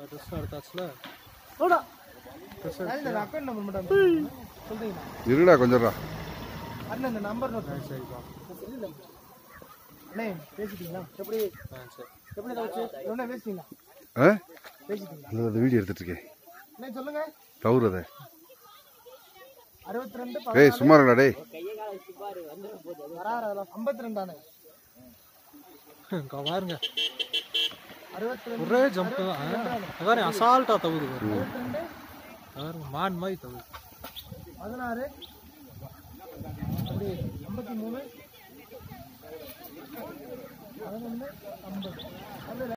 dress எடுத்தாச்சுல ஓடா dress இந்த account number மட்டும் சொல்றீங்களா இருடா கொஞ்சம்டா அண்ணன் இந்த நம்பர் நோட் சரிப்பா அண்ணே பேசிட்டீங்களா எப்படி ஆ சரி எப்படி தவிச்சு என்ன பேசிட்டீங்களா ஆ பேசிட்டீங்களா இந்த இந்த வீடியோ எடுத்துட்டு இருக்கேன் அண்ணே சொல்லுங்க தவறு அதை அறுபத்தி ரெண்டு ஏய் சும்மா இருடா டேய் வராறு ஐம்பத்தி ரெண்டானே இங்க பாருங்க அறுபத்தி ரெண்டு ஒரே ஜம்ப் தான் வேற அசால்ட்டா தகுது பாருங்க அறுபத்தி ரெண்டு பாருங்க மான் மாதிரி தகுது பதினாறு அப்படி ஐம்பத்தி மூணு பதினொன்று ஐம்பது